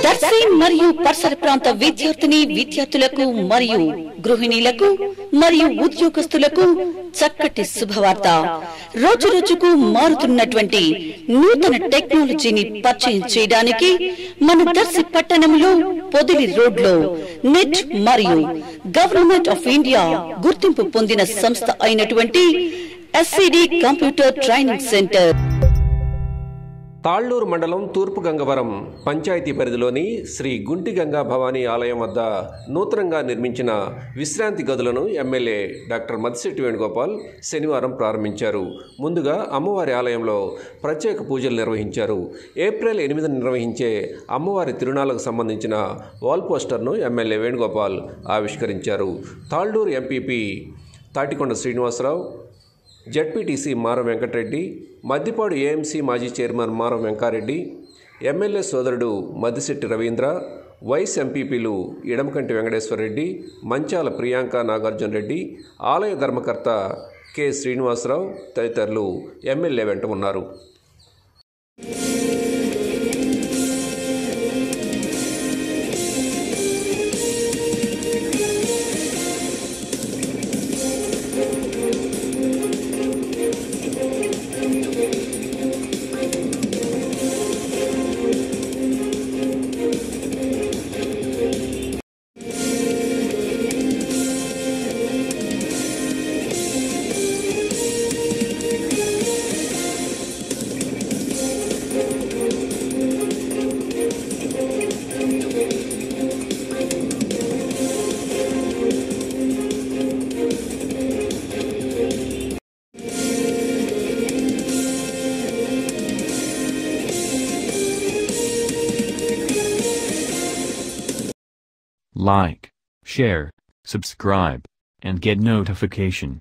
దర్శి మరియు పరిసర ప్రాంత విద్యార్థిని విద్యార్థులకు మరియు గృహిణీలకు మరియు ఉద్యోగస్తులకు చక్కటి శుభవార్త రోజు రోజుకు మారుతున్నటువంటి నూతన టెక్నాలజీని పరిచయం చేయడానికి మన దర్శి పట్టణంలో పొదిలి రోడ్లో నెట్ మరియు గవర్నమెంట్ ఆఫ్ ఇండియా గుర్తింపు పొందిన సంస్థ అయినటువంటి SCD computer training center Talluru మండలం తూర్పు గంగవరం పంచాయతీ పరిధిలోని శ్రీ గుంటి గంగా భవానీ ఆలయం వద్ద నూతనంగా నిర్మించిన విశ్రాంతి గదులను ఎమ్మెల్యే డాక్టర్ మదిశెట్టి వేణుగోపాల్ శనివారం ప్రారంభించారు ముందుగా అమ్మవారి ఆలయంలో ప్రత్యేక పూజలు నిర్వహించారు ఏప్రిల్ ఎనిమిదిన నిర్వహించే అమ్మవారి తిరునాళ్లకు సంబంధించిన వాల్ పోస్టర్ను ఎమ్మెల్యే వేణుగోపాల్ ఆవిష్కరించారు Talluru MPP Tatikonda Srinivasarao ZPTC Maram Venkatareddy Maddipadu AMC మాజీ చైర్మన్ మారం వెంకారెడ్డి ఎమ్మెల్యే సోదరుడు మద్దిశెట్టి రవీంద్ర వైస్ ఎంపీపీలు ఇడమకంటి వెంకటేశ్వరరెడ్డి మంచాల ప్రియాంక నాగార్జున రెడ్డి ఆలయ ధర్మకర్త కె శ్రీనివాసరావు తదితరులు ఎమ్మెల్యే వెంట ఉన్నారు Like, share, subscribe, and get notification.